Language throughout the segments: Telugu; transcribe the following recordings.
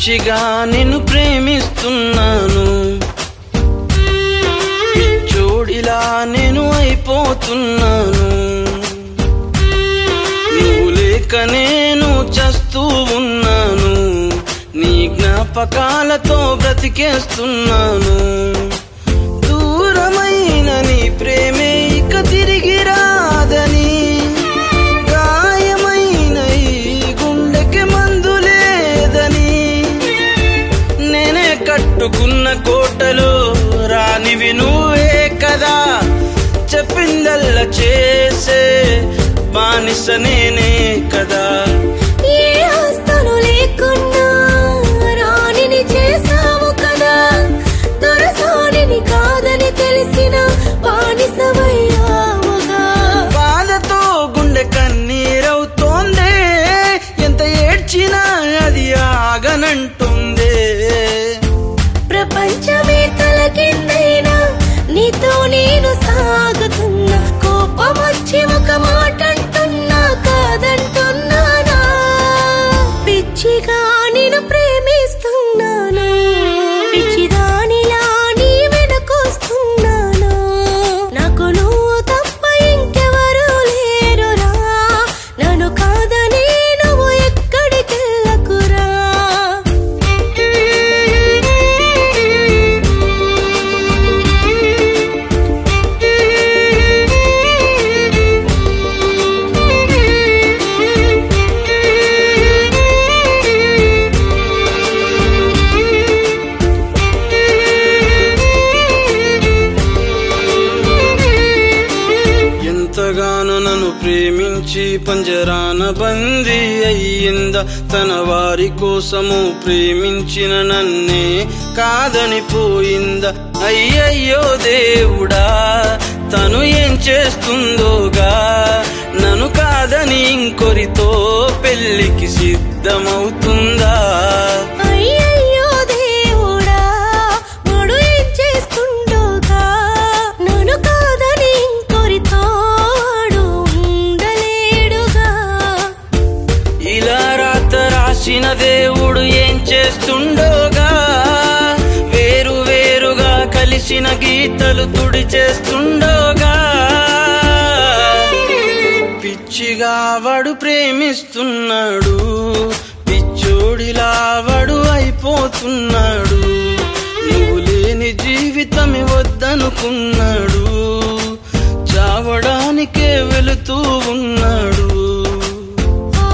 పిచ్చిగా నిన్ను ప్రేమిస్తున్నాను పిచ్చోడిలా నేను అయిపోతున్నాను నువ్వు లేక నేను చస్తూ ఉన్నాను నీ జ్ఞాపకాలతో బ్రతికేస్తున్నాను దూరమైన నీ ప్రేమే ఇక తిరిగి రాదని గాయమైన ఈ గుండెకి మందు లేదని నేనే కట్టుకున్న కోటలో రానివి నువ్వే కదా చెప్పిందల్లా చేసే బానిస నేనే కదా ఏ ఆస్తను లేకున్నా రాణిని చేసావు కదా దొరసానిని కాదని తెలిసిన బానిసమయ్యావుగా బాధతో గుండె కన్నీరవుతోందే ఎంత ఏడ్చినా అది ఆగనంటుందే ప్రపంచమే తలకిందైనా నీతో నేను సాగుతున్నా కోపం వచ్చి ఒక మాట అంటున్నా కాదంటున్నానా పిచ్చిగా నేను ప్రేమిస్తున్నాను పిచ్చిదానిలా నీ వెనకొస్తున్నాను నాకు నువ్వు తప్ప ఇంకెవరూ లేరురా నన్ను కాదని నువ్వు ఎక్కడికెళ్ళకురా ఎంతగానో నన్ను ప్రేమించి పంజరాన బందీ అయ్యిందా తన వారి కోసము ప్రేమించిన నన్నే కాదని పోయిందా అయ్యయ్యో దేవుడా తను ఏం చేస్తుందోగా నన్ను కాదని ఇంకొరితో పెళ్లికి సిద్ధమవుతుందా అయ్యయ్యో దేవుడా వాడు ఏం చేస్తుండోగా నన్ను కాదని ఇంకొరితోడు ఉండలేడుగా ఇలా రాత రాసిన దేవుడు ఏం చేస్తుండోగా వేరు వేరుగా కలిసిన గీతలు తుడి చేస్తుండోగా పిచ్చిగా వాడు ప్రేమిస్తున్నాడు పిచ్చోడిలా వాడు అయిపోతున్నాడు నువ్వు లేని జీవితమే వద్దనుకున్నాడు చావడానికే వెళుతూ ఉన్నాడు ఓ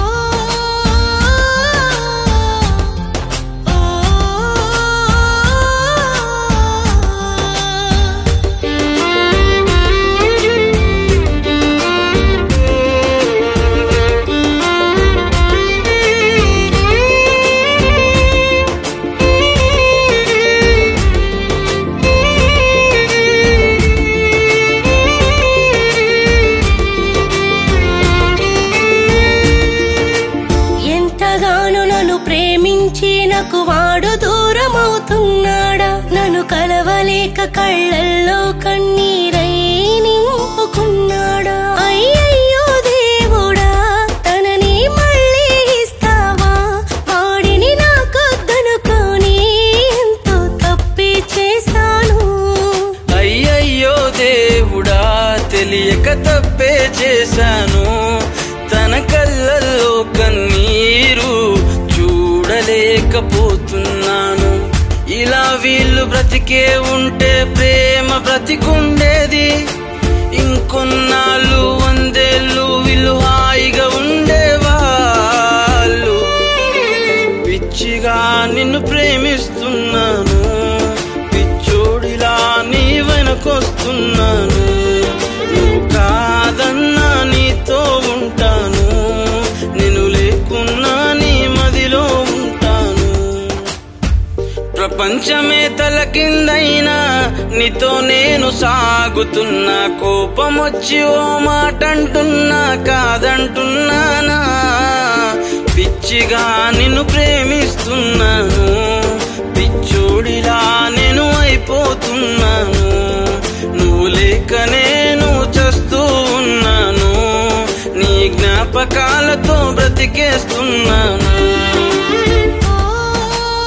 ఎంతగానో నన్ను ప్రేమించి నాకు వాడు దూరం అవుతున్నాడా నన్ను కలవలేక కళ్ళల్లో కన్నీరై నింపుకున్నాడా అయ్యయ్యో దేవుడా తనని మళ్ళీ ఇస్తావా వాడిని నాకొద్దనుకొని ఎంతో తప్పి చేశాను అయ్యయ్యో దేవుడా తెలియక తప్పే చేశాను తన కళ్ళల్లో కన్నీరు చూడలేకపోతున్నాను ఇలా వీళ్ళు బ్రతికే ఉంటే ప్రేమ బ్రతికుండేది ఇంకొన్నాళ్ళు వందేళ్ళు వీళ్ళు హాయిగా ఉండేవాళ్ళు పిచ్చిగా నిన్ను ప్రేమిస్తున్నాను పిచ్చోడిలా నీ వెనకొస్తున్నాను నువ్వు కాదన్నా నీతో ఉంటాను నేను లేకున్నా నీ మదిలో ఉంటాను ప్రపంచమే తల కిందైనా నీతో నేను సాగుతున్నా కోపం వచ్చి ఓ మాట అంటున్నా కాదంటున్నానా పిచ్చిగా నిన్ను ప్రేమిస్తున్నాను పిచ్చోడిలా నేను అయిపోతున్నాను నువ్వు లేక నేను చస్తూ ఉన్నాను నీ జ్ఞాపకాలతో బ్రతికేస్తున్నాను ఓ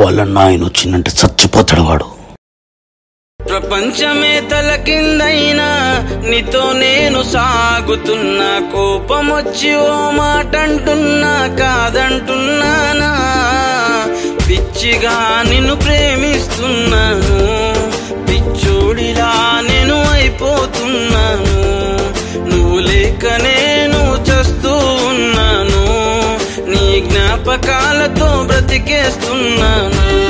వాళ్ళ నాయన వచ్చిందంటే చచ్చిపోతాడు వాడు ప్రపంచమే తల కిందైనా నీతో నేను సాగుతున్నా కోపమొచ్చి ఓ మాట అంటున్నా కాదంటున్నానా పిచ్చిగా నిన్ను ప్రేమిస్తున్నాను పిచ్చోడిలా నేను అయిపోతున్నాను నువ్వు లేక నేను చస్తూ ఉన్నాను నీ జ్ఞాపకాలతో బ్రతికేస్తున్నాను